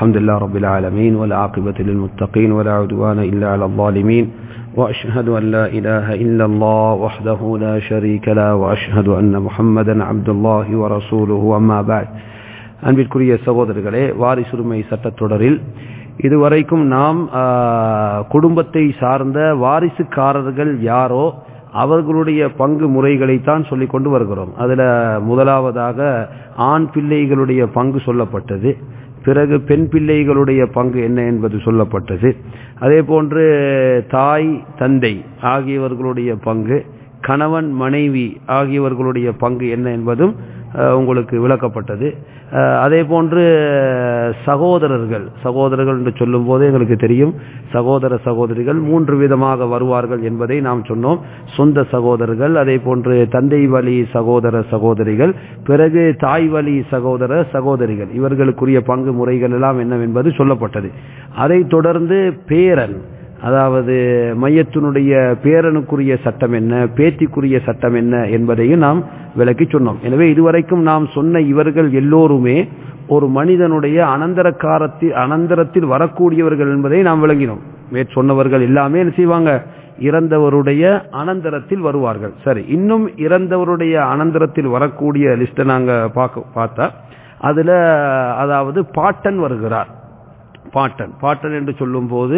الحمد لله رب العالمين والعاقبة للمتقين ولا عدوان إلا على الظالمين وأشهد أن لا إله إلا الله وحده لا شريك له وأشهد أن محمدا عبد الله ورسوله أما بعد அன்பிற்குரிய சகோதரர்களே வாரிசுரிமை சட்டத்தொடரில் இதுவரைக்கும் நாம் குடும்பத்தை சார்ந்த வாரிசுக்காரர்கள் யாரோ அவர்களுடைய பங்கு முறைகளைத்தான் சொல்லிக் கொண்டு வருகிறோம் அதுல முதலாவதாக ஆண் பிள்ளைகளுடைய பங்கு சொல்லப்பட்டது பிறகு பெண் பிள்ளைகளுடைய பங்கு என்ன என்பது சொல்லப்பட்டது அதே போன்று தாய் தந்தை ஆகியவர்களுடைய பங்கு கணவன் மனைவி ஆகியவர்களுடைய பங்கு என்ன என்பதும் உங்களுக்கு விளக்கப்பட்டது அதே போன்று சகோதரர்கள் சகோதரர்கள் என்று சொல்லும் போது எங்களுக்கு தெரியும் சகோதர சகோதரிகள் மூன்று விதமாக வருவார்கள் என்பதை நாம் சொன்னோம் சொந்த சகோதரர்கள் அதே போன்று தந்தை வழி சகோதர சகோதரிகள் பிறகு தாய் வழி சகோதர சகோதரிகள் இவர்களுக்குரிய பங்கு முறைகள் எல்லாம் என்னவென்பது சொல்லப்பட்டது அதைத் தொடர்ந்து பேரன் அதாவது மையத்தினுடைய பேரனுக்குரிய சட்டம் என்ன பேத்திக்குரிய சட்டம் என்ன என்பதையும் நாம் விளக்கி சொன்னோம் எனவே இதுவரைக்கும் நாம் சொன்ன இவர்கள் எல்லோருமே ஒரு மனிதனுடைய அனந்தரக்காரத்தில் அனந்தரத்தில் வரக்கூடியவர்கள் என்பதை நாம் விளங்கினோம் மேற் சொன்னவர்கள் எல்லாமே என்ன செய்வாங்க இறந்தவருடைய அனந்தரத்தில் வருவார்கள் சரி இன்னும் இறந்தவருடைய அனந்தரத்தில் வரக்கூடிய லிஸ்ட்டை நாங்க பார்க்க பார்த்தா அதுல அதாவது பாட்டன் வருகிறார் பாட்டன் பாட்டன் என்று சொல்லும் போது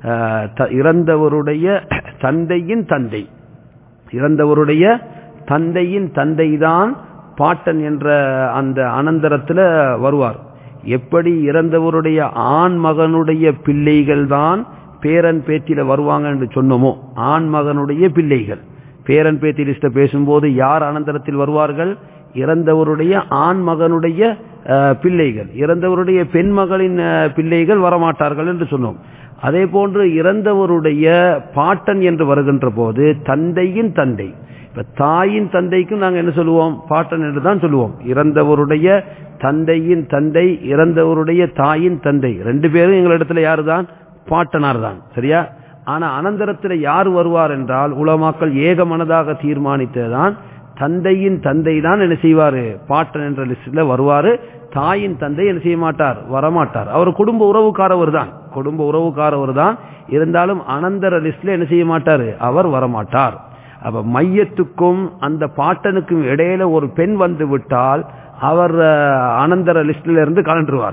இறந்தவருடைய தந்தையின் தந்தை இறந்தவருடைய தந்தையின் தந்தைதான் பாட்டன் என்ற அந்த அனந்தரத்தில் வருவார் எப்படி இறந்தவருடைய ஆண் மகனுடைய பிள்ளைகள் தான் பேரன் பேத்தில வருவாங்க என்று சொன்னோமோ ஆண் மகனுடைய பிள்ளைகள் பேரன் பேத்தி லிஸ்ட பேசும்போது யார் அனந்தரத்தில் வருவார்கள் இறந்தவருடைய ஆண் மகனுடைய பிள்ளைகள் இறந்தவருடைய பெண் மகளின் பிள்ளைகள் வரமாட்டார்கள் என்று சொன்னோம் அதே போன்று இறந்தவருடைய பாட்டன் என்று வருகின்ற போது தந்தையின் தந்தை இப்ப தாயின் தந்தைக்கும் நாங்க என்ன சொல்லுவோம் பாட்டன் என்று தான் சொல்லுவோம் இறந்தவருடைய தந்தையின் தந்தை இறந்தவருடைய தாயின் தந்தை ரெண்டு பேரும் எங்களிடத்துல யாரு தான் பாட்டனார் தான் சரியா ஆனா அனந்தரத்தில் யார் வருவார் என்றால் உலமாக்கள் ஏக மனதாக தீர்மானித்ததுதான் தந்தையின் தந்தை தான் என்ன செய்வாரு பாட்டன் என்ற லிஸ்ட்ல வருவாரு தாயின் தந்தை என்ன செய்ய மாட்டார் வரமாட்டார் அவர் குடும்ப உறவுக்காரவர் தான் குடும்ப உறவுக்காரவர் தான் இருந்தாலும் அனந்தர லிஸ்ட்ல என்ன செய்ய மாட்டாரு அவர் வரமாட்டார் அப்ப மையத்துக்கும் அந்த பாட்டனுக்கும் இடையில ஒரு பெண் வந்து விட்டால் அவர் அனந்தர லிஸ்ட்ல இருந்து கலண்டுருவார்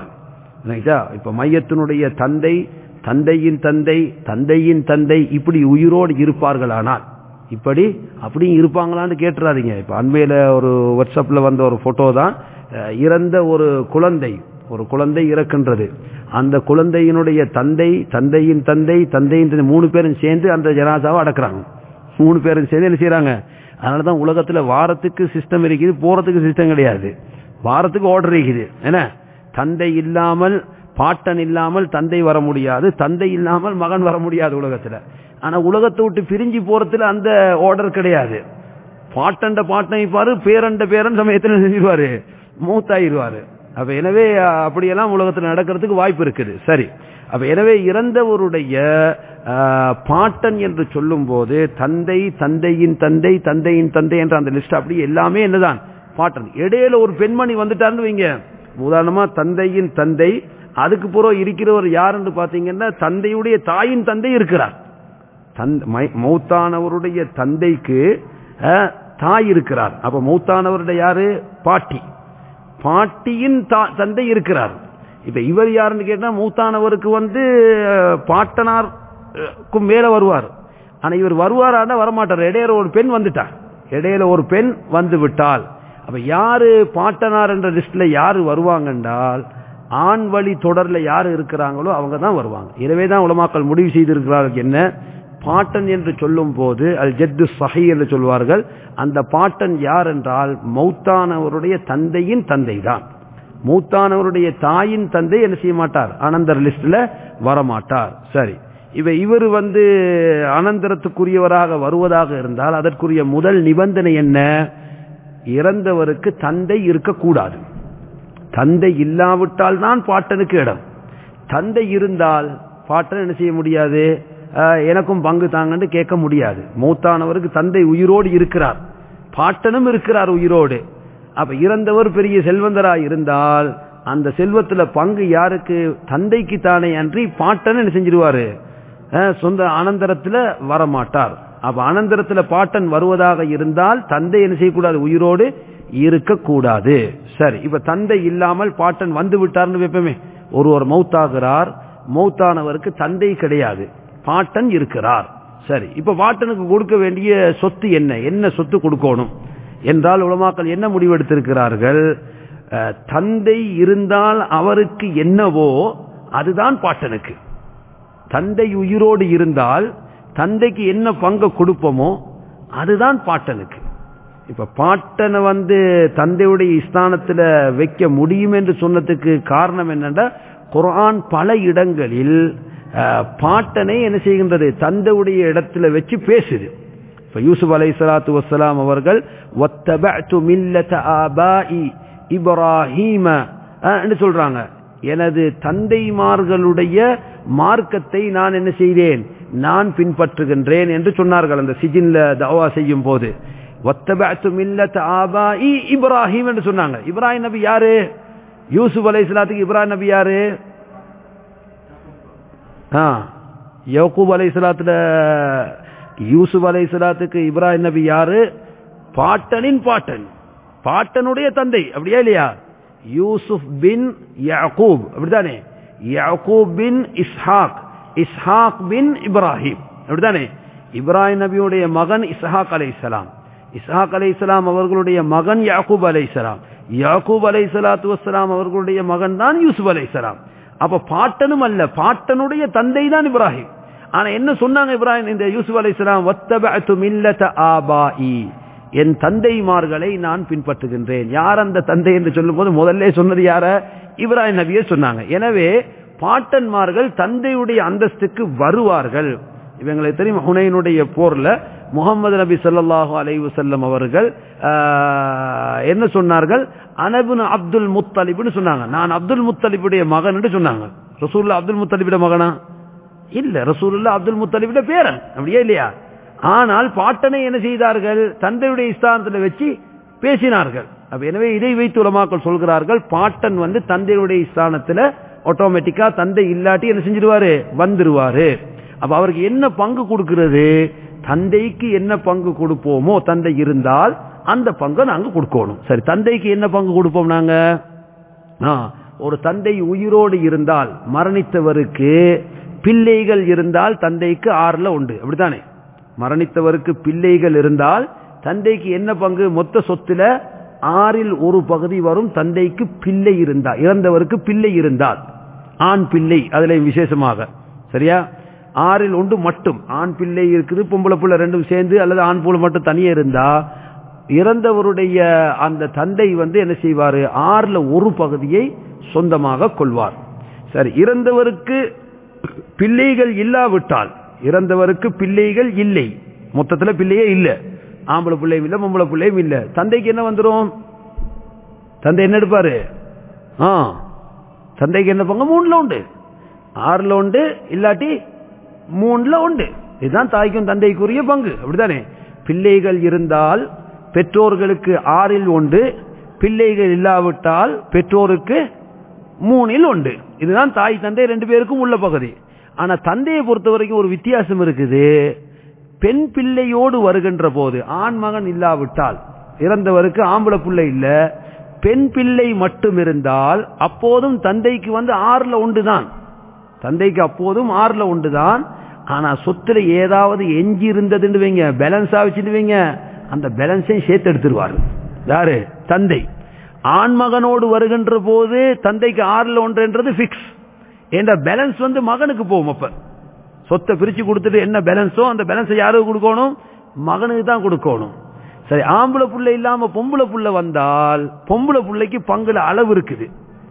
இப்ப மையத்தினுடைய தந்தை தந்தையின் தந்தை தந்தையின் தந்தை இப்படி உயிரோடு இருப்பார்களானால் இப்படி அப்படியும் இருப்பாங்களான்னு கேட்டுறாதீங்க இப்ப அண்மையில ஒரு வாட்ஸ்அப்ல வந்த ஒரு போட்டோ தான் இறந்த ஒரு குழந்தை ஒரு குழந்தை இறக்கின்றது அந்த குழந்தையினுடைய தந்தை தந்தையின் தந்தை தந்தையின் தந்தை மூணு பேரும் சேர்ந்து அந்த ஜனாசாவை அடக்குறாங்க மூணு பேரும் சேர்ந்து என்ன செய்யறாங்க அதனாலதான் உலகத்துல வாரத்துக்கு சிஸ்டம் இருக்குது போறதுக்கு சிஸ்டம் கிடையாது வாரத்துக்கு ஆர்டர் இருக்குது என்ன தந்தை இல்லாமல் பாட்டன் இல்லாமல் தந்தை வர முடியாது தந்தை இல்லாமல் மகன் வர முடியாது உலகத்துல ஆனா உலகத்தை விட்டு பிரிஞ்சு போறதுல அந்த ஆர்டர் கிடையாது பாட்டண்ட பாட்டன் இருப்பாரு பேரண்ட பேரன் சமயத்தில் செஞ்சிருவாரு மூத்தாயிருவாரு அப்ப எனவே அப்படியெல்லாம் உலகத்தில் நடக்கிறதுக்கு வாய்ப்பு இருக்குது சரி அப்ப எனவே இறந்தவருடைய பாட்டன் என்று சொல்லும் போது தந்தை தந்தையின் தந்தை தந்தையின் தந்தை என்ற அந்த லிஸ்ட் அப்படி எல்லாமே என்னதான் பாட்டன் இடையில ஒரு பெண்மணி வந்துட்டாருன்னு வைங்க உதாரணமா தந்தையின் தந்தை அதுக்கு புறம் இருக்கிறவர் யாருன்னு பாத்தீங்கன்னா தந்தையுடைய தாயின் தந்தை இருக்கிறார் மௌத்தானவருடைய தந்தைக்கு தாய் இருக்கிறார் அப்ப மௌத்தானவருடைய யாரு பாட்டி பாட்டியின் தந்தை இருக்கிறார் இப்ப இவர் யாருன்னு கேட்டா மூத்தானவருக்கு வந்து பாட்டனாருக்கும் மேல வருவார் ஆனா இவர் வருவாரான வரமாட்டார் இடையில ஒரு பெண் வந்துட்டார் இடையில ஒரு பெண் வந்து விட்டால் அப்ப யாரு பாட்டனார் என்ற லிஸ்ட்ல யாரு வருவாங்க என்றால் ஆண் வழி தொடர்ல யாரு இருக்கிறாங்களோ அவங்க தான் வருவாங்க எனவேதான் உலமாக்கள் முடிவு செய்திருக்கிறார்கள் என்ன பாட்டன் என்று சொல்லும் போது அல் ஜெத்து சஹி என்று சொல்வார்கள் அந்த பாட்டன் யார் என்றால் மௌத்தானவருடைய தந்தையின் தந்தை தான் மூத்தானவருடைய தாயின் தந்தை என்ன செய்ய மாட்டார் அனந்தர் லிஸ்ட்ல வரமாட்டார் சரி இவ இவர் வந்து அனந்தரத்துக்குரியவராக வருவதாக இருந்தால் அதற்குரிய முதல் நிபந்தனை என்ன இறந்தவருக்கு தந்தை இருக்கக்கூடாது தந்தை இல்லாவிட்டால் தான் பாட்டனுக்கு இடம் தந்தை இருந்தால் பாட்டன் என்ன செய்ய முடியாது எனக்கும் பங்கு தாங்கன்னு கேட்க முடியாது மூத்தானவருக்கு தந்தை உயிரோடு இருக்கிறார் பாட்டனும் இருக்கிறார் உயிரோடு அப்ப இறந்தவர் பெரிய செல்வந்தராய் இருந்தால் அந்த செல்வத்துல பங்கு யாருக்கு தந்தைக்கு தானே அன்றி பாட்டன் என்ன செஞ்சிருவாரு அஹ், சொந்த அனந்தரத்துல வரமாட்டார் அப்ப அனந்தரத்துல பாட்டன் வருவதாக இருந்தால் தந்தை என்ன செய்யக்கூடாது உயிரோடு இருக்கக்கூடாது சரி இப்ப தந்தை இல்லாமல் பாட்டன் வந்து விட்டார்னு வைப்போமே ஒருவர் மௌத்தாகிறார் மௌத்தானவருக்கு தந்தை கிடையாது பாட்டன் இருக்கிறார் சரி இப்ப பாட்டனுக்கு கொடுக்க வேண்டிய சொத்து என்ன என்ன சொத்து கொடுக்கணும் என்றால் உலமாக்கள் என்ன முடிவெடுத்திருக்கிறார்கள் அஹ், தந்தை இருந்தால் அவருக்கு என்னவோ அதுதான் பாட்டனுக்கு தந்தை உயிரோடு இருந்தால் தந்தைக்கு என்ன பங்கு கொடுப்போமோ அதுதான் பாட்டனுக்கு இப்ப பாட்டனை வந்து தந்தையுடைய ஸ்தானத்துல வைக்க முடியும் என்று சொன்னதுக்கு காரணம் என்னன்னா குர்ஆன் பல இடங்களில் அஹ், பாட்டனை என்ன செய்கின்றது தந்தையுடைய இடத்துல வச்சு பேசுது இப்ப யூசுப் அலை சலாத்து வசலாம் அவர்கள் "வத்தபஅத்து மில்லத ஆபாஇ இப்ராஹீம" அஹ், என்று சொல்றாங்க எனது தந்தைமார்களுடைய மார்க்கத்தை நான் என்ன செய்தேன் நான் பின்பற்றுகின்றேன் என்று சொன்னார்கள் அந்த சிஜின்ல தவா செய்யும் போது "வத்தபஅத்து மில்லத ஆபாஇ இப்ராஹீம் என்று சொன்னாங்க இப்ராஹிம் நபி யாரு யூசுப் அலை சலாத்துக்கு இப்ராஹிம் நபி யாரு ஆ யக்கூப் அலை சலாத்துல யூசுப் அலை சலாத்துக்கு இப்ராஹிம் நபி யாரு பாட்டனின் பாட்டன் பாட்டனுடைய தந்தை அப்படியா இல்லையா யூசுப் பின் யாக்கூப் அப்படித்தானே யாக்கூப் பின் இஸ்ஹாக் இஸ்ஹாக் பின் இப்ராஹிம் அப்படித்தானே இப்ராஹிம் நபியுடைய மகன் இஸ்ஹாக் அலைஹிஸ்ஸலாம் இஸ்ஹாக் அலைஹிஸ்ஸலாம் அவர்களுடைய மகன் யாக்கூப் அலைஹிஸ்ஸலாம் யாக்கூப் அலைஹிஸ்ஸலாத்து வஸ்ஸலாம் அவர்களுடைய மகன் தான் யூசுப் அலைஹிஸ்ஸலாம் அப்ப பாட்டனும் அல்ல பாட்டனுடைய தந்தை தான் இப்ராஹிம் ஆனா என்ன சொன்னாங்க இப்ராஹிம் இந்த யூசுப் அலைஹிஸ்ஸலாம் வத்தபஅத்து மில்லத ஆபாஇ என் தந்தைமார்களை நான் பின்பற்றுகின்றேன் யார் அந்த தந்தை என்று சொல்லும்போது முதல்ல சொன்னது யார இப்ராஹிம் நபியே சொன்னாங்க எனவே பாட்டன்மார்கள் தந்தையுடைய அந்தஸ்துக்கு வருவார்கள் இவங்களுக்கு தெரியும் ஹுனைனுடைய போர்ல முகமது நபி ஸல்லல்லாஹு அலைஹி வஸல்லம் அவர்கள் ஆஹ், என்ன சொன்னார்கள் அனபுன் அப்துல் முத்தலிப்னு சொன்னாங்க நான் அப்துல் முத்தலிபுடைய மகன் என்று சொன்னாங்க ரசூலுல்லாஹ் அப்துல் முத்தலிபுடைய மகனா இல்ல ரசூலுல்லாஹ் அப்துல் முத்தலிபுடைய பேரன் அப்படியே இல்லையா ஆனால் பாட்டனை என்ன செய்தார்கள் தந்தையுடைய ஸ்தானத்தில் வச்சு பேசினார்கள் அப்ப எனவே இதை வைத்து உலமாக்கள் சொல்கிறார்கள் பாட்டன் வந்து தந்தையுடைய ஸ்தானத்துல ஆட்டோமேட்டிக்கா தந்தை இல்லாட்டி என்ன செஞ்சிருவாரு வந்துருவாரு அப்ப அவருக்கு என்ன பங்கு கொடுக்கிறது தந்தைக்கு என்ன பங்கு கொடுப்போமோ தந்தை இருந்தால் அந்த பங்கை நாங்க கொடுக்கணும் சரி தந்தைக்கு என்ன பங்கு கொடுப்போம் நாங்க ஆ, ஒரு தந்தை உயிரோடு இருந்தால் மரணித்தவருக்கு பிள்ளைகள் இருந்தால் தந்தைக்கு ஆறுல உண்டு அப்படித்தானே மரணித்தவருக்கு பிள்ளைகள் இருந்தால் தந்தைக்கு என்ன பங்கு மொத்த சொத்துல ஆறில் ஒரு பகுதி வரும் தந்தைக்கு பிள்ளை இருந்தால் இறந்தவருக்கு பிள்ளை இருந்தால் ஆண் பிள்ளை அதுல விசேஷமாக சரியா ஆறில் ஒன்று மட்டும் ஆண் பிள்ளை இருக்குது பொம்பளை பிள்ளை ரெண்டும் சேர்ந்து அல்லது ஆண் புள்ள மட்டும் தனியே இருந்தா இறந்தவருடைய அந்த தந்தை வந்து என்ன செய்வாரு ஆறுல ஒரு பகுதியை சொந்தமாக கொள்வார் சரி இறந்தவருக்கு பிள்ளைகள் இல்லாவிட்டால் இறந்தவருக்கு பிள்ளைகள் இல்லை மொத்தத்துல பிள்ளையே இல்ல ஆம்பளை பிள்ளையும் இல்ல பொம்பளை பிள்ளையும் இல்ல தந்தைக்கு என்ன வந்துரும் தந்தை என்ன எடுப்பாரு ஆ தந்தைக்கு என்ன பங்கு மூணுல உண்டு ஆறுல உண்டு இல்லாட்டி மூணுல உண்டு இதுதான் தாய்க்கும் தந்தைக்குரிய பங்கு அப்படிதானே பிள்ளைகள் இருந்தால் பெற்றோர்களுக்கு ஆறில் உண்டு பிள்ளைகள் இல்லாவிட்டால் பெற்றோருக்கு மூணில் உண்டு இதுதான் தாய் தந்தை ரெண்டு பேருக்கும் உள்ள பகுதி ஆனா தந்தையை பொறுத்த வரைக்கும் ஒரு வித்தியாசம் இருக்குது பெண் பிள்ளையோடு வருகின்ற போது ஆண் மகன் இல்லாவிட்டால் இறந்தவருக்கு ஆம்பளை பிள்ளை இல்ல பெண் பிள்ளை மட்டும் இருந்தால் அப்போதும் தந்தைக்கு வந்து ஆறுல உண்டுதான் தந்தைக்கு அப்போதும் ஆறுல உண்டுதான் ஆனா சொத்துல ஏதாவது எஞ்சி இருந்ததுன்னு வைங்க பேலன்ஸா வச்சுட்டு வைங்க அந்த பேலன்ஸையும் சேர்த்து எடுத்துருவாரு யாரு தந்தை ஆண்மகனோடு வருகின்ற போது தந்தைக்கு ஆறுல ஒன்றுன்றது பிக்ஸ் என்ற பேலன்ஸ் வந்து மகனுக்கு போகும் அப்ப சொத்தை பிரிச்சு கொடுத்துட்டு என்ன பேலன்ஸோ அந்த பேலன்ஸை யாருக்கு கொடுக்கணும் மகனுக்கு தான் கொடுக்கணும் சரி ஆம்பளை புள்ள இல்லாம பொம்பளை புள்ள வந்தால் பொம்பளை புள்ளைக்கு பங்குல அளவு இருக்குது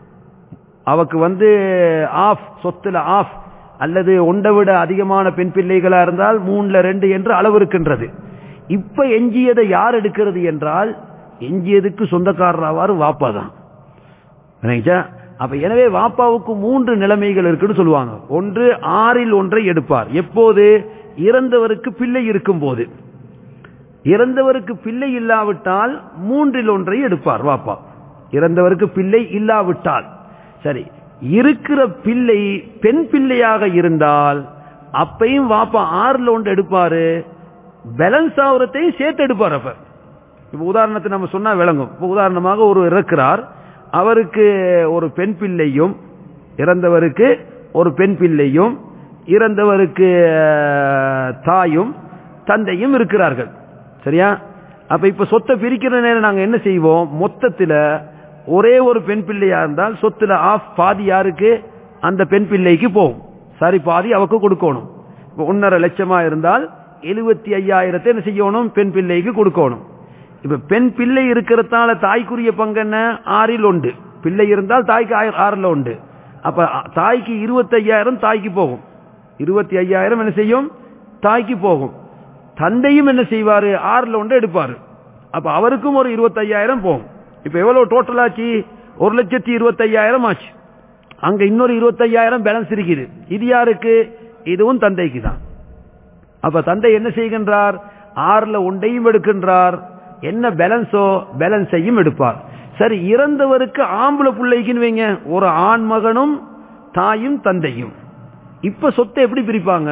அவக்கு வந்து ஆஃப் சொத்துல ஆஃப் அல்லது ஒன்றை விட அதிகமான பெண் பிள்ளைகளா இருந்தால் மூணுல ரெண்டு என்று அளவு இருக்கின்றது இப்ப எஞ்சியதை யார் எடுக்கிறது என்றால் எஞ்சியதுக்கு சொந்தக்காரராவாரு வாப்பா தான் விளங்கிச்சா? அப்ப எனவே வாப்பாவுக்கு மூன்று நிலைமைகள் இருக்குன்னு சொல்லுவாங்க ஒன்று ஆறில் ஒன்றை எடுப்பார் எப்போது இறந்தவருக்கு பிள்ளை இருக்கும் போது இறந்தவருக்கு பிள்ளை இல்லாவிட்டால் மூன்றில் ஒன்றை எடுப்பார் வாப்பா இறந்தவருக்கு பிள்ளை இல்லாவிட்டால் சரி இருக்கிற பிள்ளை பெண் பிள்ளையாக இருந்தால் அப்பையும் வாப்பா ஆறுல ஒன்று எடுப்பாரு பேலன்ஸ் ஆகுறதையும் சேர்த்து எடுப்பார் அப்ப இப்ப உதாரணத்தை நம்ம சொன்னா விளங்கும் இப்ப உதாரணமாக ஒரு இறக்கிறார் அவருக்கு ஒரு பெண் பிள்ளையும் இறந்தவருக்கு ஒரு பெண் பிள்ளையும் இறந்தவருக்கு அஹ், தாயும் தந்தையும் இருக்கிறார்கள் சரியா அப்ப இப்ப சொத்தை பிரிக்கிற நேரம் நாங்க என்ன செய்வோம் மொத்தத்துல ஒரே ஒரு பெண் பிள்ளையா இருந்தால் சொத்துல ஆஃப் பாதி யாருக்கு அந்த பெண் பிள்ளைக்கு போகும் சரி பாதி அவக்கு கொடுக்கணும் இப்ப ஒன்னரை லட்சமா இருந்தால் எழுபத்தி ஐயாயிரத்தை என்ன செய்யணும் பெண் பிள்ளைக்கு கொடுக்கணும் இப்ப பெண் பிள்ளை இருக்கிறதால தாய்க்குரிய பங்கு என்ன ஆறில் உண்டு பிள்ளை இருந்தால் தாய்க்கு ஆய- ஆறுல உண்டு அப்ப அ- தாய்க்கு இருபத்தி ஐயாயிரம் தாய்க்கு போகும் இருபத்தி ஐயாயிரம் என்ன செய்யும் தாய்க்கு போகும் தந்தையும் என்ன செய்வாரு ஆறுல ஒன்று எடுப்பாரு அப்ப அவருக்கும் ஒரு இருபத்தி ஐயாயிரம் போகும் இப்ப எவ்வளவு டோட்டல் ஆச்சு ஒரு லட்சத்தி இருபத்தி ஐயாயிரம் ஆச்சு அங்க இன்னொரு இருபத்தி ஐயாயிரம் பேலன்ஸ் இருக்குது இது யாருக்கு இதுவும் தந்தைக்கு தான் அப்ப தந்தை என்ன செய்கின்றார் ஆறுல ஒன்றையும் எடுக்கின்றார் என்ன பேலன்ஸோ பேலன்ஸையும் எடுப்பார் சரி இறந்தவருக்கு ஆம்பளை பிள்ளைக்குன்னு வைங்க ஒரு ஆண் மகனும் தாயும் தந்தையும் இப்ப சொத்தை எப்படி பிரிப்பாங்க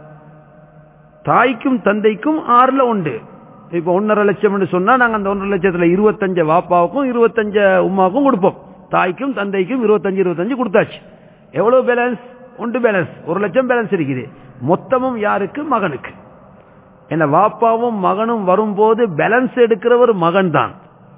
தாய்க்கும் தந்தைக்கும் ஆறுல உண்டு இப்ப ஒன்னரை லட்சம் சொன்னா நாங்க அந்த ஒன்றரை லட்சத்துல இருபத்தஞ்சு வாப்பாவுக்கும் இருபத்தஞ்சு உமாவுக்கும் கொடுப்போம் தாய்க்கும் தந்தைக்கும் இருபத்தஞ்சு இருபத்தஞ்சு கொடுத்தாச்சு எவ்வளவு பேலன்ஸ் உண்டு பேலன்ஸ் ஒரு லட்சம் பேலன்ஸ் இருக்குது மொத்தமும் யாருக்கு மகனுக்கு என்ன வாப்பாவும் மகனும் வரும்போது பேலன்ஸ் எடுக்கிறவர் மகன் தான்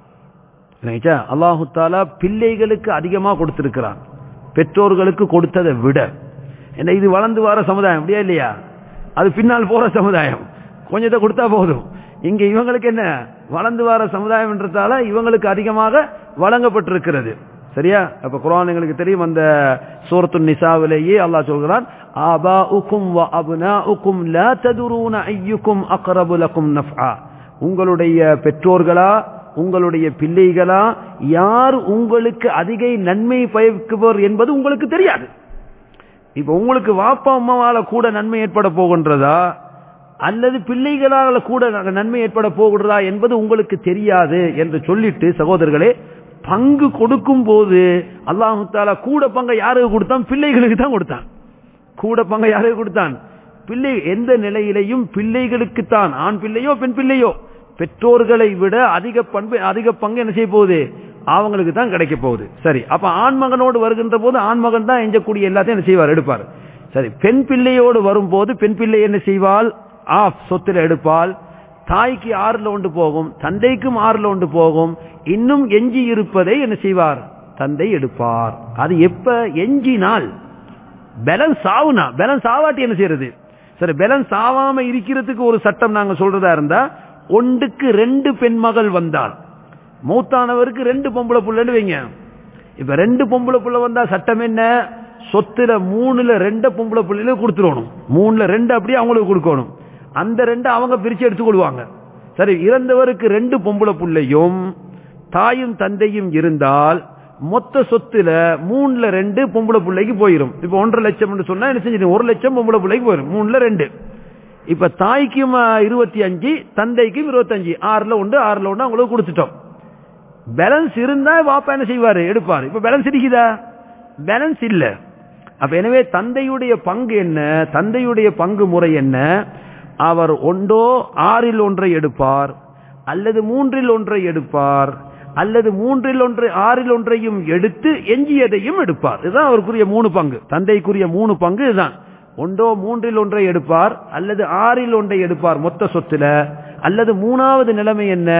அல்லாஹு தாலா பிள்ளைகளுக்கு அதிகமா கொடுத்திருக்கிறான் பெற்றோர்களுக்கு கொடுத்ததை விட என்ன இது வளர்ந்து வர சமுதாயம் அப்படியா இல்லையா அது பின்னால் போற சமுதாயம் கொஞ்சத்தை கொடுத்தா போதும் இங்க இவங்களுக்கு என்ன வளர்ந்து வர சமுதாயம்ன்றதால இவங்களுக்கு அதிகமாக வழங்கப்பட்டிருக்கிறது சரியா அப்ப குரான் எங்களுக்கு தெரியும் அந்த சூரத்து நிசாவிலேயே அல்லாஹ் சொல்கிறான் ஆபாஉக்கும் வ அப்னாஉக்கும் லா ததுரூன ஐயுக்கும் அக்ரபு லக்கும் நஃப்ஆ உங்களுடைய பெற்றோர்களா உங்களுடைய பிள்ளைகளா யார் உங்களுக்கு அதிக நன்மை பயக்குவர் என்பது உங்களுக்கு தெரியாது இப்ப உங்களுக்கு வாப்பா அம்மாவால கூட நன்மை ஏற்பட போகின்றதா அல்லது பிள்ளைகளால கூட நன்மை ஏற்பட போகிறதா என்பது உங்களுக்கு தெரியாது என்று சொல்லிட்டு சகோதரர்களே பங்கு கொடுக்கும் போது அல்லாஹு தாலா கூட பங்கை யாருக்கு கொடுத்தான் பிள்ளைகளுக்கு தான் கொடுத்தான் கூட பங்கை யாருக்கு கொடுத்தான் பிள்ளை எந்த நிலையிலையும் பிள்ளைகளுக்கு தான் ஆண் பிள்ளையோ பெண் பிள்ளையோ பெற்றோர்களை விட அதிக பண்பு அதிக பங்கு என்ன செய்ய போகுது அவங்களுக்கு தான் கிடைக்க போகுது சரி அப்ப ஆண்மகனோடு வருகின்ற போது ஆண்மகன் தான் எஞ்சக்கூடிய எல்லாத்தையும் என்ன செய்வார் எடுப்பார் சரி பெண் பிள்ளையோடு வரும்போது பெண் பிள்ளை என்ன செய்வாள் ஆஃப் சொத்துல எடுப்பால் தாய்க்கு ஆறுல ஒன்று போகும் தந்தைக்கும் ஆறுல ஒன்று போகும் இன்னும் எஞ்சி இருப்பதை என்ன செய்வார் தந்தை எடுப்பார் அது எப்ப எஞ்சினால் பேலன்ஸ் ஆகுனா பேலன்ஸ் ஆவாட்டி என்ன செய்யறது சரி பேலன்ஸ் ஆகாம இருக்கிறதுக்கு ஒரு சட்டம் நாங்க சொல்றதா இருந்தா ஒன்றுக்கு ரெண்டு பெண் மகள் வந்தால் மூத்தானவருக்கு ரெண்டு பொம்பளை புள்ளன்னு வைங்க இப்ப ரெண்டு பொம்பளை புள்ள வந்தா சட்டம் என்ன சொத்துல மூணுல ரெண்ட பொம்பளை புள்ளையில கொடுத்துடணும் மூணுல ரெண்டு அப்படியே அவங்களுக்கு கொடுக்கணும் அந்த ரெண்டு அவங்க பிரிச்சு எடுத்துக்கொள்வாங்க சரி இறந்தவருக்கு ரெண்டு பொம்பளை புள்ளையும் தாயும் தந்தையும் இருந்தால் மொத்த சொத்துல மூணுல ரெண்டு பொம்பளை பிள்ளைக்கு போயிடும் இப்ப ஒன்றரை லட்சம் சொன்னா என்ன செஞ்சிடும் ஒரு லட்சம் பொம்பளை பிள்ளைக்கு போயிடும் மூணுல ரெண்டு இப்ப தாய்க்கும் இருபத்தி அஞ்சு தந்தைக்கும் இருபத்தஞ்சு ஆறுல உண்டு ஆறுல உண்டு அவங்களுக்கு கொடுத்துட்டோம் பேலன்ஸ் இருந்தா வாப்பா என்ன செய்வாரு எடுப்பாரு இப்ப பேலன்ஸ் இருக்குதா பேலன்ஸ் இல்ல அப்ப எனவே தந்தையுடைய பங்கு என்ன தந்தையுடைய பங்கு முறை என்ன அவர் ஒன்றோ ஆறில் ஒன்றை எடுப்பார் அல்லது மூன்றில் ஒன்றை எடுப்பார் அல்லது மூன்றில் ஒன்று ஆறில் ஒன்றையும் எடுத்து எஞ்சியதையும் எடுப்பார் இதுதான் அவருக்குரிய மூணு பங்கு தந்தைக்குரிய மூணு பங்கு இதுதான் ஒன்றோ மூன்றில் ஒன்றை எடுப்பார் அல்லது ஆறில் ஒன்றை எடுப்பார் மொத்த சொத்துல அல்லது மூணாவது நிலைமை என்ன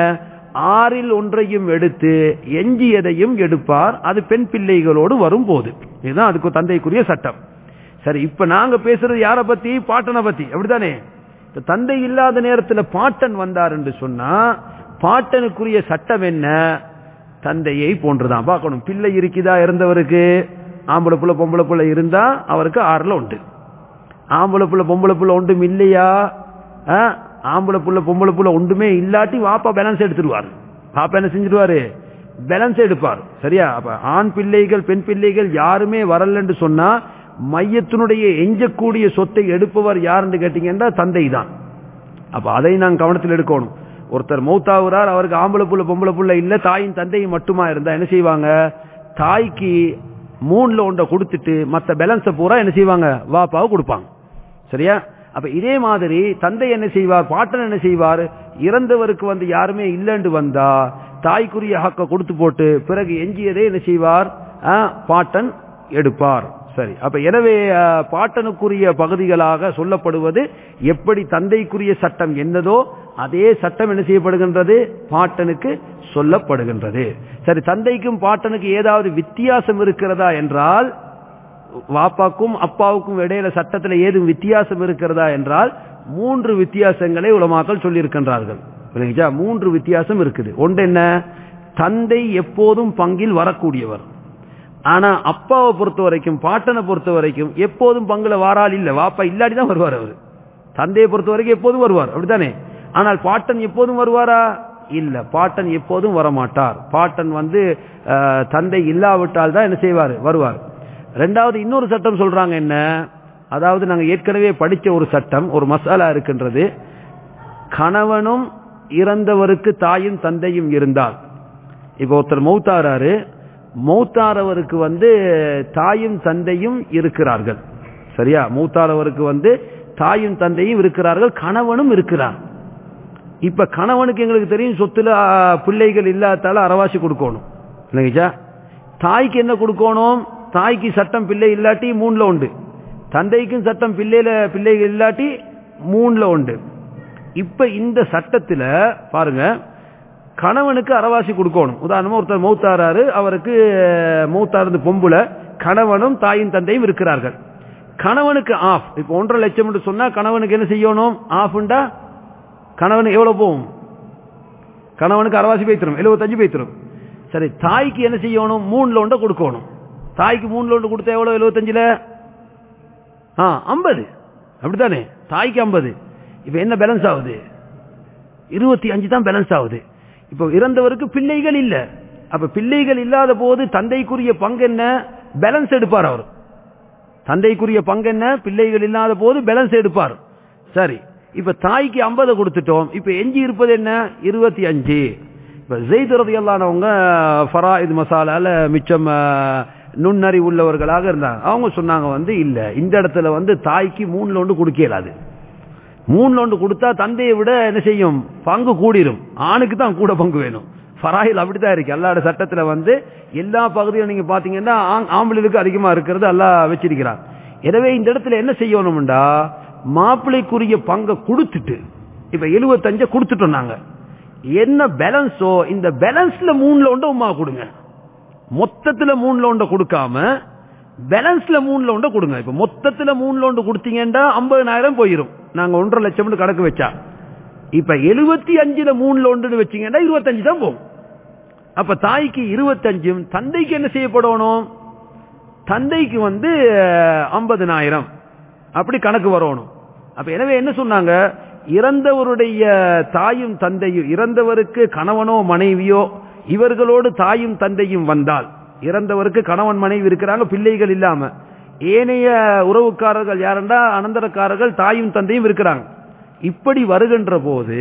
ஆறில் ஒன்றையும் எடுத்து எஞ்சியதையும் எடுப்பார் அது பெண் பிள்ளைகளோடு வரும்போது இதுதான் அதுக்கு தந்தைக்குரிய சட்டம் சரி இப்ப நாங்க பேசுறது யார பத்தி பாட்டனை பத்தி அப்படித்தானே தந்தை இல்லாத நேரத்தில் பாட்டன் வந்தார் என்று சொன்னா பாட்டனுக்குரிய சட்டம் என்ன தந்தையை போன்றுதான் பார்க்கணும் பிள்ளை இருக்குதா இருந்தவருக்கு ஆம்பளை புள்ள பொம்பளை புள்ள இருந்தா அவருக்கு ஆறுல உண்டு ஆம்பளை புள்ள பொம்பளை புள்ள ஒன்றும் இல்லையா ஆம்பளை புள்ள பொம்பளை புள்ள ஒன்றுமே இல்லாட்டி வாப்பா பேலன்ஸ் எடுத்துருவார் பாப்பா என்ன செஞ்சிருவாரு பேலன்ஸ் எடுப்பார் சரியா அப்ப ஆண் பிள்ளைகள் பெண் பிள்ளைகள் யாருமே வரலன்னு சொன்னா மையத்தினுடைய எஞ்சக்கூடிய சொத்தை எடுப்பவர் யாருன்னு கேட்டீங்கன்னா தந்தை தான் அப்ப அதை நான் கவனத்தில் எடுக்கணும் ஒருத்தர் மௌத்தாகிறார் அவருக்கு ஆம்பளை புள்ள பொம்பளை புள்ள இல்ல தாயின் தந்தையும் மட்டுமா இருந்தா என்ன செய்வாங்க தாய்க்கு மூணுல ஒன்றை கொடுத்துட்டு மத்த பேலன்ஸை பூரா என்ன செய்வாங்க வாப்பாவை கொடுப்பாங்க சரியா அப்ப இதே மாதிரி தந்தை என்ன செய்வார் பாட்டன் என்ன செய்வார் இறந்தவருக்கு வந்து யாருமே இல்லைன்னு வந்தா தாய்க்குரிய ஹக்க கொடுத்து போட்டு பிறகு எஞ்சியதே என்ன செய்வார் ஆ, பாட்டன் எடுப்பார் சரி அப்ப எனவே ஆ, பாட்டனுக்குரிய பகுதிகளாக சொல்லப்படுவது எப்படி தந்தைக்குரிய சட்டம் என்னதோ அதே சட்டம் என்ன செய்யப்படுகின்றது பாட்டனுக்கு சொல்லப்படுகின்றது சரி தந்தைக்கும் பாட்டனுக்கு ஏதாவது வித்தியாசம் இருக்கிறதா என்றால் வாப்பாக்கும் அப்பாவுக்கும் இடையில சட்டத்தில் ஏதும் வித்தியாசம் இருக்கிறதா என்றால் மூன்று வித்தியாசங்களை உலமாக்கள் சொல்லியிருக்கின்றார்கள் புரியுதா? மூன்று வித்தியாசம் இருக்குது ஒன்று என்ன தந்தை எப்போதும் பங்கில் வரக்கூடியவர் ஆனா அப்பாவை பொறுத்த வரைக்கும் பாட்டனை பொறுத்த வரைக்கும் எப்போதும் பங்குல வாரால் இல்ல வாப்பா இல்லாடி தான் வருவார் அவர் தந்தையை பொறுத்த வரைக்கும் எப்போதும் வருவார் அப்படித்தானே ஆனால் பாட்டன் எப்போதும் வருவாரா இல்ல பாட்டன் எப்போதும் வரமாட்டார் பாட்டன் வந்து அஹ், தந்தை இல்லாவிட்டால் தான் என்ன செய்வார் வருவார் ரெண்டாவது இன்னொரு சட்டம் சொல்றாங்க என்ன அதாவது நாங்க ஏற்கனவே படிச்ச ஒரு சட்டம் ஒரு மசாலா இருக்கின்றது கணவனும் இறந்தவருக்கு தாயும் தந்தையும் இருந்தால் இப்போ ஒருத்தர் மௌத்தாராரு மௌத்தாரவருக்கு வந்து தாயும் தந்தையும் இருக்கிறார்கள் சரியா மௌத்தாரவருக்கு வந்து தாயும் தந்தையும் இருக்கிறார்கள் கணவனும் இருக்கிறார் இப்ப கணவனுக்கு எங்களுக்கு தெரியும் சொத்துல ஆ, பிள்ளைகள் இல்லாதால அரவாசி கொடுக்கணும் இல்லைங்கச்சா தாய்க்கு என்ன கொடுக்கணும் தாய்க்கு சட்டம் பிள்ளை இல்லாட்டி மூணுல உண்டு தந்தைக்கும் சட்டம் பிள்ளையில பிள்ளைகள் இல்லாட்டி மூணுல உண்டு இப்ப இந்த சட்டத்துல பாருங்க கணவனுக்கு அரவாசி கொடுக்கணும் உதாரணமா ஒருத்தர் மௌத்தாராரு அவருக்கு மௌத்தாருந்து பொம்புல கணவனும் தாயும் தந்தையும் இருக்கிறார்கள் கணவனுக்கு ஆஃப் இப்ப ஒன்றரை லட்சம் என்று சொன்னா கணவனுக்கு என்ன செய்யணும் ஆஃப்ண்டா கணவனுக்கு எவ்வளவு போகும் கணவனுக்கு அரவாசி பைத்திரும் எழுபத்தஞ்சு பைத்திரும் சரி தாய்க்கு என்ன செய்யணும் மூணுல ஒன்றை கொடுக்கணும் தாய்க்கு மூணுல ஒன்று கொடுத்தா எவ்வளவு எழுபத்தஞ்சுல ஆ ஐம்பது அப்படித்தானே தாய்க்கு ஐம்பது இப்ப என்ன பேலன்ஸ் ஆகுது இருபத்தி அஞ்சு தான் பேலன்ஸ் ஆகுது இப்போ இறந்தவருக்கு பிள்ளைகள் இல்ல அப்ப பிள்ளைகள் இல்லாத போது தந்தைக்குரிய பங்கு என்ன பேலன்ஸ் எடுப்பார் அவர் தந்தைக்குரிய பங்கு என்ன பிள்ளைகள் இல்லாத போது பேலன்ஸ் எடுப்பார் சரி இப்ப தாய்க்கு ஐம்பதை கொடுத்துட்டோம் இப்ப எஞ்சி இருப்பது என்ன இருபத்தி அஞ்சு இப்ப ஜெய்துரதி எல்லானவங்க ஃபரா இது மசாலால மிச்சம் அஹ், நுண்ணறி உள்ளவர்களாக இருந்தாங்க அவங்க சொன்னாங்க வந்து இல்ல இந்த இடத்துல வந்து தாய்க்கு மூணுல ஒன்று கொடுக்க இயலாது மூணுல ஒன்று கொடுத்தா தந்தையை விட என்ன செய்யும் பங்கு கூடிரும் ஆணுக்கு தான் கூட பங்கு வேணும் ஃபராயில் அப்படித்தான் இருக்கு அல்லாட சட்டத்துல வந்து எல்லா பகுதியும் நீங்க பாத்தீங்கன்னா ஆண்- ஆம்பளைகளுக்கு அதிகமா இருக்கிறது அல்லாஹ் வச்சிருக்கிறார் எனவே இந்த இடத்துல என்ன செய்யணும்டா மாப்பிள்ளைக்குரிய பங்கை கொடுத்துட்டு இப்ப எழுபத்தஞ்ச கொடுத்துட்டோம் நாங்க என்ன பேலன்ஸோ இந்த பேலன்ஸ்ல மூணுல ஒன்று உமா கொடுங்க மொத்தத்துல மூணுல ஒன்றை கொடுக்காம பேலன்ஸ்ல மூணுல ஒன்றை கொடுங்க இப்ப மொத்தத்துல மூணுல ஒன்று கொடுத்தீங்கன்னா ஐம்பதனாயிரம் போயிரும் நாங்க ஒன்றரை லட்சம் கணக்கு வச்சா இப்ப எழுபத்தி அஞ்சுல மூணுல ஒன்று வச்சீங்கன்னா இருபத்தஞ்சு தான் போகும் அப்ப தாய்க்கு இருபத்தஞ்சும் தந்தைக்கு என்ன செய்யப்படணும் தந்தைக்கு வந்து ஐம்பதனாயிரம் அப்படி கணக்கு வரணும் அப்ப எனவே என்ன சொன்னாங்க இறந்தவருடைய தாயும் தந்தையும் இறந்தவருக்கு கணவனோ மனைவியோ இவர்களோடு தாயும் தந்தையும் வந்தால் இறந்தவருக்கு கணவன் மனைவி இருக்கிறாங்க பிள்ளைகள் இல்லாம ஏனைய உறவுக்காரர்கள் யாருண்டா அனந்தரக்காரர்கள் தாயும் தந்தையும் இருக்கிறாங்க இப்படி வருகின்ற போது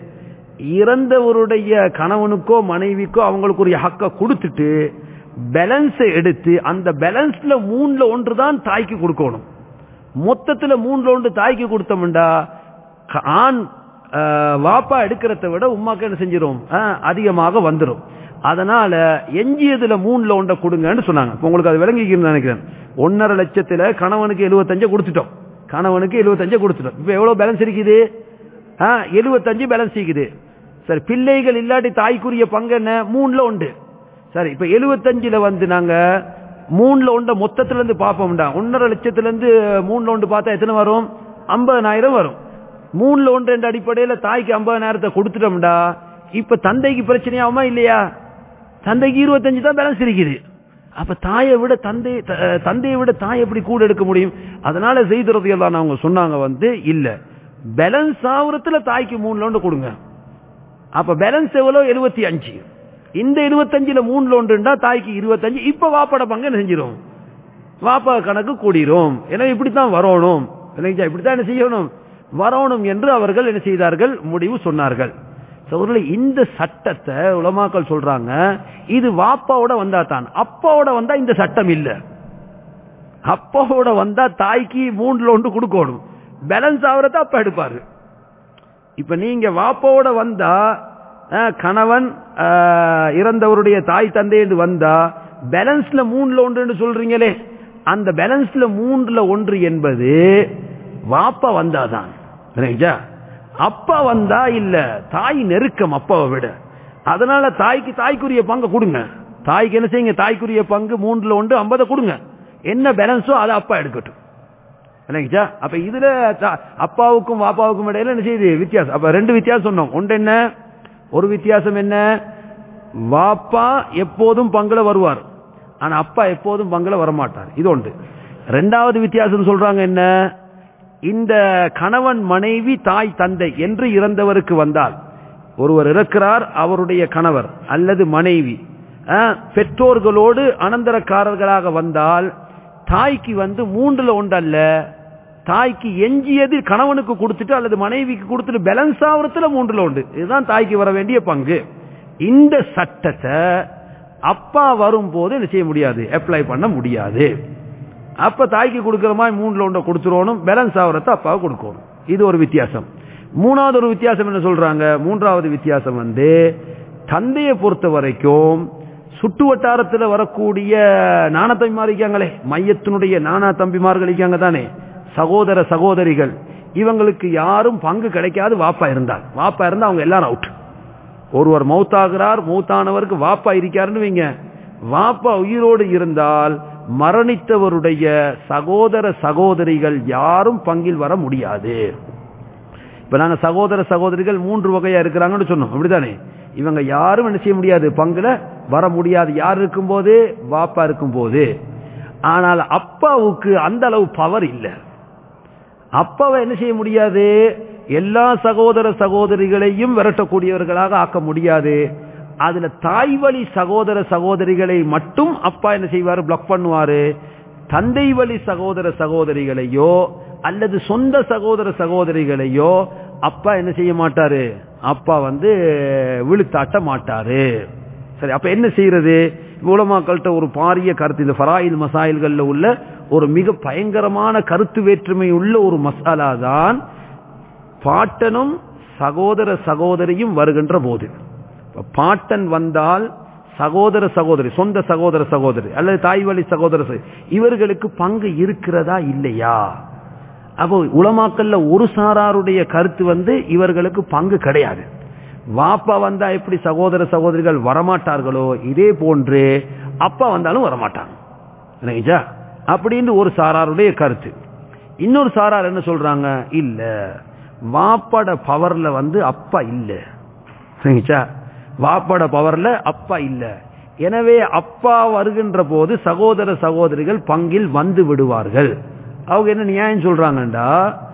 இறந்தவருடைய கணவனுக்கோ மனைவிக்கோ அவங்களுக்குரிய ஹக்க கொடுத்துட்டு பேலன்ஸை எடுத்து அந்த பேலன்ஸ்ல மூணுல ஒன்று தான் தாய்க்கு கொடுக்கணும் மொத்தத்துல மூணுல ஒன்று தாய்க்கு கொடுத்தோம்டா க- ஆண் ஆஹ், வாப்பா எடுக்கிறத விட உமாக்கு என்ன செஞ்சிரும் ஆஹ், அதிகமாக வந்துரும் அதனால எஞ்சியதுல மூணுல ஒன்றை கொடுங்கன்னு சொன்னாங்க இப்ப உங்களுக்கு அது விளங்கிக்கணும்னு நினைக்கிறேன் ஒன்னரை லட்சத்துல கணவனுக்கு எழுபத்தஞ்சு கொடுத்துட்டோம் கணவனுக்கு எழுபத்தஞ்சு கொடுத்துட்டோம் இப்ப எவ்வளவு பேலன்ஸ் இருக்குது எழுபத்தஞ்சு பேலன்ஸ் இருக்குது சரி பிள்ளைகள் இல்லாட்டி தாய்க்குரிய பங்கு என்ன மூணுல உண்டு சரி இப்ப எழுபத்தஞ்சுல வந்து நாங்க மூணுல ஒன்றை மொத்தத்துல இருந்து பார்ப்போம்டா ஒன்னரை லட்சத்துல இருந்து மூணுல ஒன்று பார்த்தா எத்தனை வரும் ஐம்பதனாயிரம் வரும் மூணுல ஒன்று என்ற அடிப்படையில தாய்க்கு ஐம்பதனாயிரத்தை கொடுத்துட்டோம்டா இப்ப தந்தைக்கு பிரச்சனையாகுமா இல்லையா தந்தைக்கு இருபத்தஞ்சு தான் பேலன்ஸ் இருக்குது அப்ப தாயை விட தந்தை த- தந்தையை விட தாய் எப்படி கூட எடுக்க முடியும் அதனால செய்துறது எல்லாம் அவங்க சொன்னாங்க வந்து இல்ல பேலன்ஸ் ஆகுறதுல தாய்க்கு மூணுல ஒன்று கொடுங்க அப்ப பேலன்ஸ் எவ்வளவு எழுபத்தி அஞ்சு இந்த இருபத்தஞ்சுல மூணுல ஒன்றுண்டா தாய்க்கு இருபத்தஞ்சு இப்ப வாப்பட பங்கு என்ன செஞ்சிரும் வாப்பா கணக்கு கூடிரும் எனவே இப்படித்தான் வரணும் இல்லைங்களா இப்படித்தான் என்ன செய்யணும் வரணும் என்று அவர்கள் என்ன செய்தார்கள் முடிவு சொன்னார்கள் சகோதரர்களே, இந்த சட்டத்தை உலமாக்கள் சொல்றாங்க இது வாப்பாவோட வந்தா தான் அப்பாவோட வந்தா இந்த சட்டம் இல்ல அப்பாவோட வந்தா தாய்க்கு மூணுல ஒன்று கொடுக்கணும் பேலன்ஸ் ஆகுறத அப்பா எடுப்பாரு இப்ப நீங்க வாப்பாவோட வந்தா அஹ், கணவன் அஹ், இறந்தவருடைய தாய் தந்தை என்று வந்தா பேலன்ஸ்ல மூணுல ஒன்று சொல்றீங்களே அந்த பேலன்ஸ்ல மூன்றுல ஒன்று என்பது வாப்பா வந்தாதான் சரிங்களா? அப்பா வந்தா இல்ல தாய் நெருக்கம் அப்பாவை விட அதனால தாய்க்கு தாய்க்குரிய பங்கு கொடுங்க தாய்க்கு என்ன செய்யுங்க தாய்க்குரிய பங்கு மூன்றுல ஒன்று ஐம்பதை கொடுங்க என்ன பேலன்ஸோ அதை அப்பா எடுக்கட்டும் இல்லைங்களா அப்ப இதுல த- அப்பாவுக்கும் வாப்பாவுக்கும் இடையில என்ன செய்யுது வித்தியாசம் அப்ப ரெண்டு வித்தியாசம் சொன்னோம் ஒன்று என்ன ஒரு வித்தியாசம் என்ன வாப்பா எப்போதும் பங்குல வருவார் ஆனா அப்பா எப்போதும் பங்குல வரமாட்டார் இது ஒன்று ரெண்டாவது வித்தியாசம் சொல்றாங்க என்ன இந்த கணவன் மனைவி தாய் தந்தை என்று இறந்தவருக்கு வந்தால் ஒருவர் இருக்கிறார் அவருடைய கணவர் அல்லது மனைவி அஹ், பெற்றோர்களோடு அனந்தரக்காரர்களாக வந்தால் தாய்க்கு வந்து மூன்றுல ஒன்று அல்ல தாய்க்கு எஞ்சியது கணவனுக்கு கொடுத்துட்டு அல்லது மனைவிக்கு கொடுத்துட்டு பேலன்ஸ் ஆகுறதுல மூன்றுல உண்டு இதுதான் தாய்க்கு வர வேண்டிய பங்கு இந்த சட்டத்தை அப்பா வரும்போது என்ன செய்ய முடியாது அப்ளை பண்ண முடியாது அப்ப தாய்க்கு கொடுக்கிற மாதிரி மூணுல ஒன்றை கொடுத்துருவோம் பேலன்ஸ் ஆகுறத அப்பாவுக்கு கொடுக்கணும் இது ஒரு வித்தியாசம் மூணாவது ஒரு வித்தியாசம் என்ன சொல்றாங்க மூன்றாவது வித்தியாசம் வந்து தந்தையை பொறுத்த வரைக்கும் சுட்டு வட்டாரத்தில் வரக்கூடிய நானா தம்பிமார் இருக்காங்களே மையத்தினுடைய நானா தம்பிமார்கள் இருக்காங்க தானே சகோதர சகோதரிகள் இவங்களுக்கு யாரும் பங்கு கிடைக்காது வாப்பா இருந்தால் வாப்பா இருந்தா அவங்க எல்லாரும் அவுட் ஒருவர் மௌத்தாகிறார் மௌத்தானவருக்கு வாப்பா இருக்காருன்னு வைங்க வாப்பா உயிரோடு இருந்தால் மரணித்தவருடைய சகோதர சகோதரிகள் யாரும் பங்கில் வர முடியாது இப்ப நாங்க சகோதர சகோதரிகள் மூன்று வகையா இருக்கிறாங்கன்னு சொன்னோம் அப்படிதானே இவங்க யாரும் என்ன செய்ய முடியாது பங்குல வர முடியாது யார் இருக்கும்போது வாப்பா இருக்கும்போது ஆனால் அப்பாவுக்கு அந்த அளவு பவர் இல்லை அப்பாவை என்ன செய்ய முடியாது எல்லா சகோதர சகோதரிகளையும் விரட்டக்கூடியவர்களாக ஆக்க முடியாது அதுல தாய் வழி சகோதர சகோதரிகளை மட்டும் அப்பா என்ன செய்வாரு பிளாக் பண்ணுவாரு தந்தை வழி சகோதர சகோதரிகளையோ அல்லது சொந்த சகோதர சகோதரிகளையோ அப்பா என்ன செய்ய மாட்டாரு அப்பா வந்து விழுத்தாட்ட மாட்டாரு சரி அப்ப என்ன செய்யறது உலமாக்கள்கிட்ட ஒரு பாரிய கருத்து இந்த ஃபராயில் மசாயில்கள்ல உள்ள ஒரு மிக பயங்கரமான கருத்து வேற்றுமை உள்ள ஒரு மசாலா தான் பாட்டனும் சகோதர சகோதரியும் வருகின்ற போது இப்ப பாட்டன் வந்தால் சகோதர சகோதரி சொந்த சகோதர சகோதரி அல்லது தாய் வழி சகோதர சகோதரி, இவர்களுக்கு பங்கு இருக்கிறதா இல்லையா அப்போ உலமாக்கல்ல ஒரு சாராருடைய கருத்து வந்து இவர்களுக்கு பங்கு கிடையாது வாப்பா வந்தா எப்படி சகோதர சகோதரிகள் வரமாட்டார்களோ இதே போன்று அப்பா வந்தாலும் வரமாட்டாங்க இல்லைங்களா அப்படின்னு ஒரு சாராருடைய கருத்து இன்னொரு சாரார் என்ன சொல்றாங்க இல்ல வாப்பாட பவர்ல வந்து அப்பா இல்ல சரிங்களா வாப்பாட பவர்ல அப்பா இல்ல எனவே அப்பா வருகின்ற போது சகோதர சகோதரிகள் பங்கில் வந்து விடுவார்கள் அவங்க என்ன நியாயம் சொல்றாங்கண்டா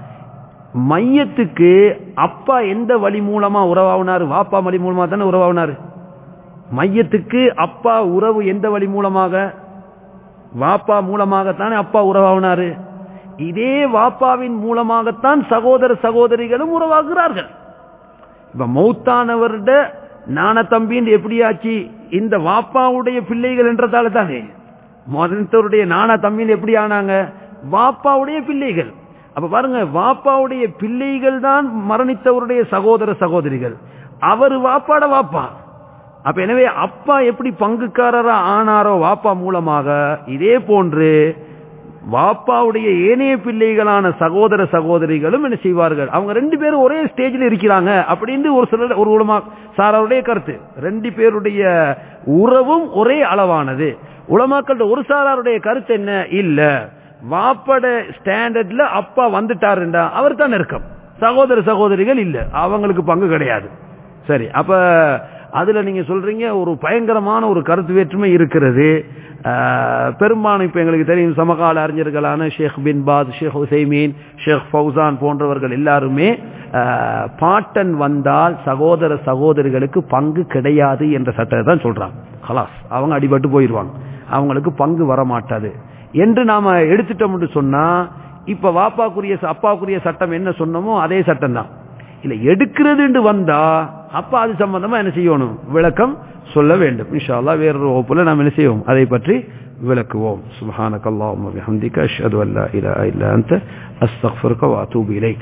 மையத்துக்கு அப்பா எந்த வழி மூலமா உறவாவினாரு வாப்பா வழி மூலமா தானே உறவாவினாரு மையத்துக்கு அப்பா உறவு எந்த வழி மூலமாக வாப்பா மூலமாகத்தானே அப்பா உறவாவினாரு இதே வாப்பாவின் மூலமாகத்தான் சகோதர சகோதரிகளும் உறவாகிறார்கள் இப்ப மௌத்தானவருட நான தம்பின்னு எப்படியாச்சு இந்த வாப்பாவுடைய பிள்ளைகள் என்றதால தானே மதத்தவருடைய நானா தம்பின்னு எப்படி ஆனாங்க வாப்பாவுடைய பிள்ளைகள் அப்ப பாருங்க வாப்பாவுடைய பிள்ளைகள் தான் மரணித்தவருடைய சகோதர சகோதரிகள் அவர் வாப்பாட வாப்பா அப்ப எனவே அப்பா எப்படி பங்குக்காரரா ஆனாரோ வாப்பா மூலமாக இதே போன்று வாப்பாவுடைய ஏனைய பிள்ளைகளான சகோதர சகோதரிகளும் என்ன செய்வார்கள் அவங்க ரெண்டு பேரும் ஒரே ஸ்டேஜில் இருக்கிறாங்க அப்படின்னு ஒரு சிலர் ஒரு உலமா சாராருடைய கருத்து ரெண்டு பேருடைய உறவும் ஒரே அளவானது உலமாக்கள் ஒரு சாராருடைய கருத்து என்ன இல்ல வாப்பட ஸ்டாண்டர்ட்ல அப்பா வந்துட்டாருண்டா அவர் தான் நெருக்கம் சகோதர சகோதரிகள் இல்ல அவங்களுக்கு பங்கு கிடையாது சரி அப்ப அதுல நீங்க சொல்றீங்க ஒரு பயங்கரமான ஒரு கருத்து வேற்றுமை இருக்கிறது ஆஹ், பெரும்பாலும் இப்ப எங்களுக்கு தெரியும் சமகால அறிஞர்களான ஷேக் பின் பாத் ஷேக் ஹுசைமீன் ஷேக் ஃபௌசான் போன்றவர்கள் எல்லாருமே ஆஹ், பாட்டன் வந்தால் சகோதர சகோதரிகளுக்கு பங்கு கிடையாது என்ற சட்டத்தை தான் சொல்றாங்க ஹலாஸ் அவங்க அடிபட்டு போயிருவாங்க அவங்களுக்கு பங்கு வர மாட்டாது என்று நாம எடுத்துட்டோம்னு சொன்னா இப்ப வாப்பாக்குரிய அப்பாவுக்குரிய சட்டம் என்ன சொன்னமோ அதே சட்டம் தான் இல்ல எடுக்கிறதுன்னு வந்தா அப்ப அது சம்பந்தமா என்ன செய்யணும் விளக்கம் சொல்ல வேண்டும் இன்ஷா அல்லாஹ் வேறொரு வகுப்புல நாம் என்ன செய்வோம் அதை பற்றி விளக்குவோம் சுப்ஹானக அல்லாஹும்ம பிஹம்திக அஷ்ஹது அன் லா இலாஹா இல்லா அன்த அஸ்தக்ஃபிருக வ அத்தூபு இலைக்